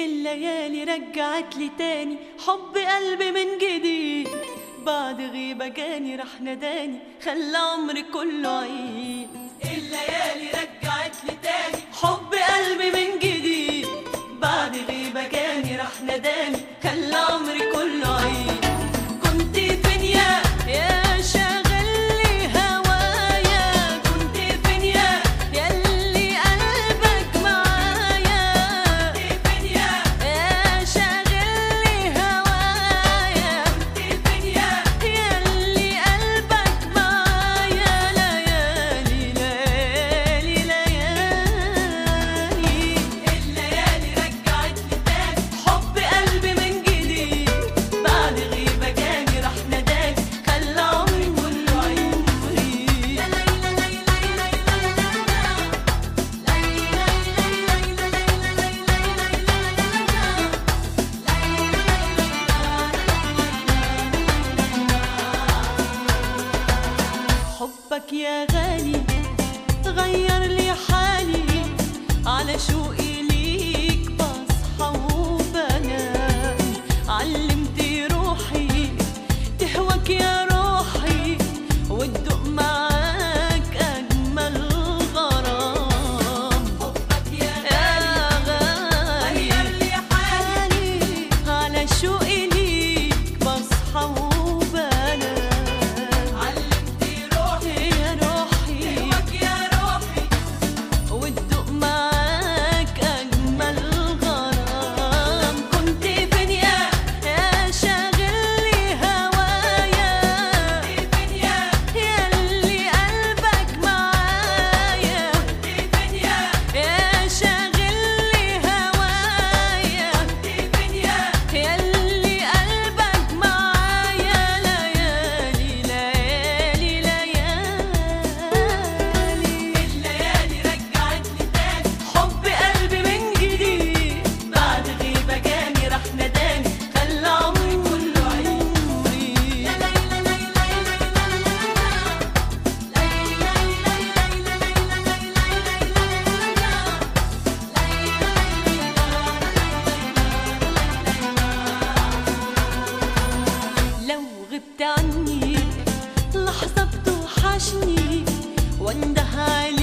الليالي رجعت لي تاني حب قلبي من جديد بعد غيبة جاني راح نداني خلى عمري كله عيد الليالي رجعت لي تاني حب قلبي من جديد بعد غيبة جاني راح نداني خلى عمري كله عيد كنت فين يا يا شاغل لي هوايا كنت فين يا ياللي قلبك معايا كنت فين يا يا شاغل لي هوايا كنت فين يا ياللي قلبك معايا ليالي ليالي ليالي الليالي رجعت لي تاني حب قلبي من جديد بعد غيبة جاني راح نداني خلى عمري كله عمري لا لا لا لا لا حبك يا غالي غير لي حالي على شوقي ليك بصحى وبنام علمت روحي تهواك يا روحي وتدوق معاك أجمل غرام حبك يا غالي غير لي حالي على شوقي ليك بصحى وبنام علمت روحي يا روحي تهواك يا روحي وتدوق معاك أجمل غرام كنت فين يا يا شاغل لي هوايا كنت فين يا ياللي قلبك معايا كنت فين يا يا شاغل لي هوايا كنت فين يا ياللي قلبك معايا ليالي ليالي ليالي الليالي رجعت لي تاني حب قلبي من جديد بعد غيبة جاني راح نداني خلى عمري كله عمري لا لا لا لا لو غبت عني لحظة بتوحشني وانده عليك